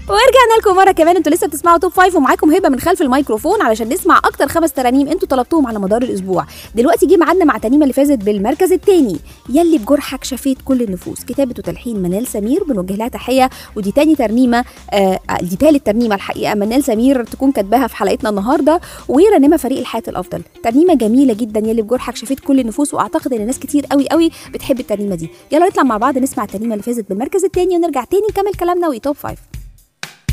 ورجعنا لكم مره كمان انتوا لسه بتسمعوا توب فايف ومعاكم هبه من خلف الميكروفون علشان نسمع اكتر خمس ترانيم انتوا طلبتوهم على مدار الاسبوع دلوقتي جه ميعادنا مع الترنيمه اللي فازت بالمركز الثاني يلي بجرحك شفيت كل النفوس كتابه وتلحين منال سمير بنوجه لها تحيه ودي تاني ترنيمه آه دي تالت ترنيمه الحقيقه منال سمير تكون كاتباها في حلقتنا النهارده ورنمه فريق الحياه الافضل ترنيمه جميله جدا يلي بجرحك شفيت كل النفوس واعتقد ان ناس كتير قوي قوي بتحب الترنيمه دي يلا نطلع مع بعض نسمع الترنيمه اللي فازت بالمركز الثاني ونرجع تاني نكمل كلامنا وتوب فايف